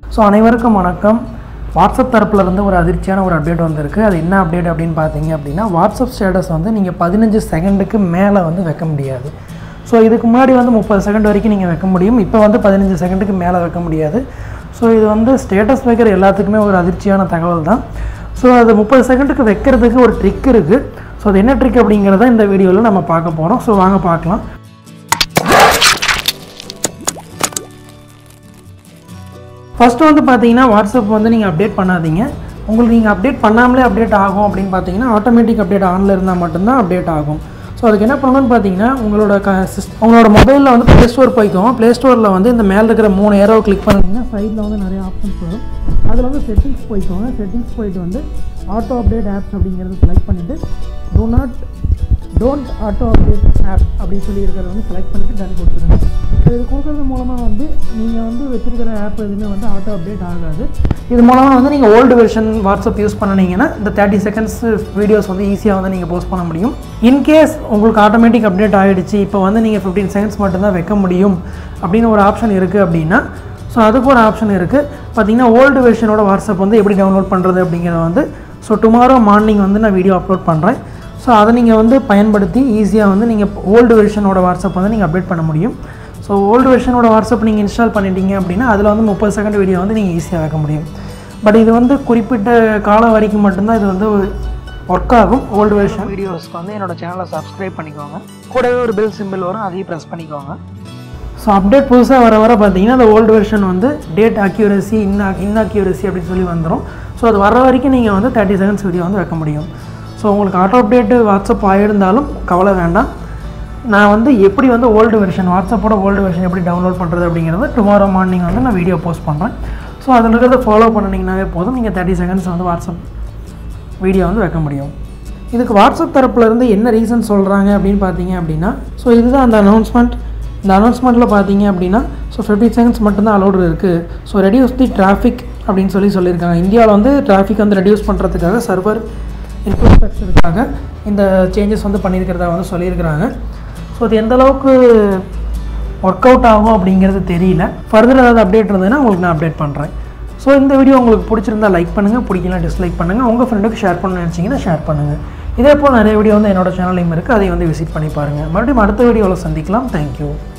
so அனைவருக்கும் வணக்கம் WhatsApp தரப்புல இருந்து ஒரு அதிர்ச்சியான ஒரு அப்டேட் வந்திருக்கு அது என்ன அப்டேட் அப்படின்னு பார்த்தீங்க அப்படின்னா வாட்ஸ்அப் ஸ்டேட்டஸ் வந்து நீங்கள் பதினஞ்சு செகண்டுக்கு மேலே வந்து வைக்க முடியாது ஸோ இதுக்கு முன்னாடி வந்து முப்பது செகண்ட் வரைக்கும் நீங்கள் வைக்க முடியும் இப்போ வந்து பதினஞ்சு செகண்டுக்கு மேலே வைக்க முடியாது ஸோ இது வந்து ஸ்டேட்டஸ் வைக்கிற எல்லாத்துக்குமே ஒரு அதிர்ச்சியான தகவல் தான் ஸோ அது முப்பது செகண்டுக்கு வைக்கிறதுக்கு ஒரு ட்ரிக் இருக்குது ஸோ அது என்ன ட்ரிக் அப்படிங்கிறத இந்த வீடியோவில் நம்ம பார்க்க போகிறோம் ஸோ வாங்க பார்க்கலாம் ஃபஸ்ட்டு வந்து பார்த்தீங்கன்னா வாட்ஸ்அப் வந்து நீங்கள் அப்டேட் பண்ணாதீங்க உங்களுக்கு நீங்கள் அப்டேட் பண்ணாமலே அப்டேட் ஆகும் அப்படின்னு பார்த்தீங்கன்னா ஆட்டோமேட்டிக் அப்டேட் ஆனில் இருந்தால் மட்டும்தான் அப்டேட் ஆகும் ஸோ அதுக்கு என்ன பண்ணணும்னு பார்த்தீங்கன்னா உங்களோட க சிஸ் உங்களோட மொபைலில் வந்து ப்ளே ஸ்டோர் போய்க்கோங்க ப்ளே ஸ்டோரில் வந்து இந்த மேலே இருக்கிற மூணு ஏரோ கிளிக் பண்ணிங்கன்னா சைடில் வந்து நிறைய ஆப்ஷன்ஸ் வரும் அதில் வந்து செட்டிங்ஸ் போய்க்கோங்க செட்டிங்ஸ் போயிட்டு வந்து ஆட்டோ அப்டேட் ஆப்ஸ் அப்படிங்கிறத செலக்ட் பண்ணிவிட்டு do not don't auto update app அப்படின்னு சொல்லி இருக்கிறத வந்து செலக்ட் பண்ணிவிட்டு டன் கொடுத்துருங்க ஸோ இது கொடுக்கறது மூலமாக வந்து நீங்கள் வந்து வச்சிருக்கிற ஆப் எதுவுமே வந்து ஆட்டோ அப்டேட் ஆகாது இது மூலமாக வந்து நீங்கள் ஓல்டு வெர்ஷன் வாட்ஸ்அப் யூஸ் பண்ணினீங்கன்னா இந்த தேர்ட்டி செகண்ட்ஸ் வீடியோஸ் வந்து ஈஸியாக வந்து நீங்கள் போஸ்ட் பண்ண முடியும் இன்கேஸ் உங்களுக்கு ஆட்டோமேட்டிக் அப்டேட் ஆகிடுச்சு இப்போ வந்து நீங்கள் ஃபிஃப்டீன் செகண்ட்ஸ் மட்டும்தான் வைக்க முடியும் அப்படின்னு ஒரு ஆப்ஷன் இருக்குது அப்படின்னா ஸோ அதுக்கு ஒரு ஆப்ஷன் இருக்குது பார்த்தீங்கன்னா ஓல்டு வெர்ஷனோட வாட்ஸ்அப் வந்து எப்படி டவுன்லோட் பண்ணுறது அப்படிங்கிறத வந்து ஸோ டுமாரோ மார்னிங் வந்து நான் வீடியோ அப்லோட் பண்ணுறேன் ஸோ அதை நீங்கள் வந்து பயன்படுத்தி ஈஸியாக வந்து நீங்கள் ஓல்டு வெர்ஷனோட வாட்ஸ்அப் வந்து நீங்கள் அப்டேட் பண்ண முடியும் ஸோ ஓல்டு வெர்ஷனோட வாட்ஸ்அப் நீங்கள் இன்ஸ்டால் பண்ணிட்டீங்க அப்படின்னா அதில் வந்து முப்பது செகண்ட் வீடியோ வந்து நீங்கள் ஈஸியாக வைக்க முடியும் பட் இது வந்து குறிப்பிட்ட காலம் வரைக்கும் மட்டும்தான் இது வந்து ஒர்க் ஆகும் ஓல்டு வெர்ஷன் வீடியோஸ்க்கு வந்து என்னோட சேனலை சப்ஸ்கிரைப் பண்ணிக்கோங்க கூடவே ஒரு பெல் சிம்பிள் வரும் அதையும் ப்ரெஸ் பண்ணிக்கோங்க ஸோ அப்டேட் புதுசாக வர வர பார்த்தீங்கன்னா அந்த ஓல்டு வெர்ஷன் வந்து டேட் அக்யூரசி இன் இன்அக்யூரசி அப்படின்னு சொல்லி வந்துடும் ஸோ அது வர வரைக்கும் நீங்கள் வந்து தேர்ட்டி செகண்ட்ஸ் வீடியோ வந்து வைக்க முடியும் ஸோ உங்களுக்கு ஆட்டோ அப்டேட்டு வாட்ஸ்அப் ஆகியிருந்தாலும் கவலை வேண்டாம் நான் வந்து எப்படி வந்து ஓல்டு வெர்ஷன் வாட்ஸ்அப்போட ஓல்டு வெர்ஷன் எப்படி டவுன்லோட் பண்ணுறது அப்படிங்கிறது டுமாரோ மார்னிங் வந்து நான் வீடியோ போஸ்ட் பண்ணுறேன் ஸோ அதில் இருக்கிறத ஃபாலோ பண்ணிங்கனாவே போதும் நீங்கள் தேர்ட்டி செகண்ட்ஸ் வந்து வாட்ஸ்அப் வீடியோ வந்து வைக்க முடியும் இதுக்கு வாட்ஸ்அப் தரப்புலேருந்து என்ன ரீசன் சொல்கிறாங்க அப்படின்னு பார்த்தீங்க அப்படின்னா ஸோ இதுதான் அந்த அனௌன்ஸ்மெண்ட் இந்த அனௌன்ஸ்மெண்ட்டில் பார்த்தீங்க அப்படின்னா ஸோ ஃபிஃப்டி செகண்ட்ஸ் மட்டும்தான் அலோடு இருக்குது ஸோ ரெடியூஸ் தி டிராஃபிக் அப்படின்னு சொல்லி சொல்லியிருக்காங்க இந்தியாவில் வந்து டிராஃபிக் வந்து ரெடியூஸ் பண்ணுறதுக்காக சர்வர் இன்ஃப்ராஸ்ட்ரக்சருக்காக இந்த சேஞ்சஸ் வந்து பண்ணியிருக்கிறதா வந்து சொல்லியிருக்கிறாங்க ஸோ அது எந்த அளவுக்கு ஒர்க் அவுட் ஆகும் அப்படிங்கிறது தெரியல ஃபர்தர் ஏதாவது அப்டேட் இருந்ததுன்னா உங்களுக்கு நான் அப்டேட் பண்ணுறேன் ஸோ இந்த வீடியோ உங்களுக்கு பிடிச்சிருந்தா லைக் பண்ணுங்கள் பிடிக்கலாம் டிஸ்லைக் பண்ணுங்கள் உங்கள் ஃப்ரெண்டுக்கு ஷேர் பண்ணணும்னு நினச்சிங்கன்னா ஷேர் பண்ணுங்கள் இதே போல் நிறைய வீடியோ வந்து என்னோட சேனல்லையும் இருக்குது அதை வந்து விசிட் பண்ணி பாருங்கள் மறுபடியும் அடுத்த வீடியோவில் சந்திக்கலாம் தேங்க்யூ